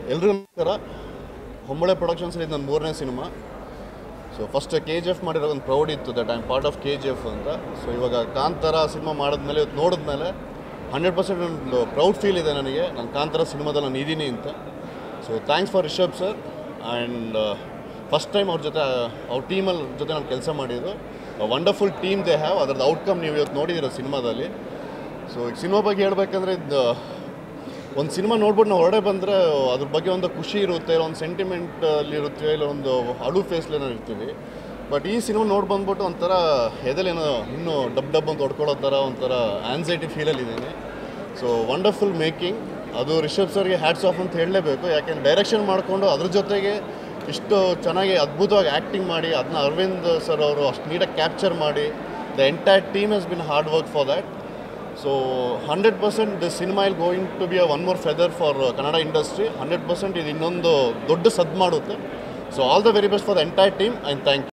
ಎಲ್ರಿಗೂ ನಮಸ್ಕಾರ ಹೊಂಬಳೆ ಪ್ರೊಡಕ್ಷನ್ಸ್ ಇದು ನನ್ನ ಮೂರನೇ cinema so first K G F ಮಾಡಿರೋ ಒಂದು ಪ್ರೌಡ್ ಇತ್ತು that I am part of K G F ಅಂತ ಸೊ ಇವಾಗ ಕಾಂತಾರ ಸಿನಿಮಾ ಮಾಡಿದ್ಮೇಲೆ ಇವತ್ತು ನೋಡಿದ್ಮೇಲೆ ಹಂಡ್ರೆಡ್ ಪರ್ಸೆಂಟ್ ಒಂದು ಪ್ರೌಡ್ ಫೀಲ್ ಇದೆ ನನಗೆ ನಾನು ಕಾಂತಾರ ಸಿನಿಮಾದಲ್ಲಿ ನಾನು ಇದ್ದೀನಿ ಅಂತ so thanks for Rishab sir and first time ಅವ್ರ ಜೊತೆ ಅವ್ರ ಟೀಮಲ್ಲಿ ಜೊತೆ ನಾನು ಕೆಲಸ ಮಾಡಿದ್ದು ವಂಡರ್ಫುಲ್ ಟೀಮ್ ದೇ ಹ್ಯಾವ್ ಅದರದ್ದು ಔಟ್ಕಮ್ ನೀವು ಇವತ್ತು ನೋಡಿದ್ದೀರ ಸಿನಿಮಾದಲ್ಲಿ ಸೊ ಈಗ ಸಿನಿಮಾ ಬಗ್ಗೆ ಹೇಳ್ಬೇಕಂದ್ರೆ ಇದು ಒಂದು ಸಿನಿಮಾ ನೋಡ್ಬಿಟ್ಟು ನಾವು ಹೊರಡೆ ಬಂದರೆ ಅದ್ರ ಬಗ್ಗೆ ಒಂದು ಖುಷಿ ಇರುತ್ತೆ ಒಂದು ಸೆಂಟಿಮೆಂಟ್ ಅಲ್ಲಿ ಇರುತ್ತೆ ಇಲ್ಲ ಒಂದು ಅಳು ಫೇಸ್ಲಿ ನಾವು ಇರ್ತೀವಿ ಬಟ್ ಈ ಸಿನಿಮಾ ನೋಡಿ ಬಂದ್ಬಿಟ್ಟು ಒಂಥರ ಎದೆಲೇನೋ ಇನ್ನೂ ಡಬ್ ಡಬ್ ಅಂತ ಹೊಡ್ಕೊಳ್ಳೋ ಥರ ಒಂಥರ ಆನ್ಸೈಟಿ ಫೀಲಲ್ಲಿ ಇದ್ದೀನಿ ಸೊ ವಂಡರ್ಫುಲ್ ಮೇಕಿಂಗ್ ಅದು ರಿಷಬ್ ಸರ್ಗೆ ಹ್ಯಾಟ್ಸ್ ಆಫ್ ಅಂತ ಹೇಳಲೇಬೇಕು ಯಾಕೆಂದ್ರೆ ಡೈರೆಕ್ಷನ್ ಮಾಡಿಕೊಂಡು ಅದ್ರ ಜೊತೆಗೆ ಇಷ್ಟು ಚೆನ್ನಾಗಿ ಅದ್ಭುತವಾಗಿ ಆ್ಯಕ್ಟಿಂಗ್ ಮಾಡಿ ಅದನ್ನ ಅರವಿಂದ್ ಸರ್ ಅವರು ಅಷ್ಟು ನೀಟಾಗಿ ಕ್ಯಾಪ್ಚರ್ ಮಾಡಿ the entire team has been hard work for that so hundred percent the cinema will going to be a one more feather for Kannada industry hundred percent ಇದು ಇನ್ನೊಂದು ದೊಡ್ಡ ಸದ್ ಮಾಡುತ್ತೆ so all the very best for the entire team and thank you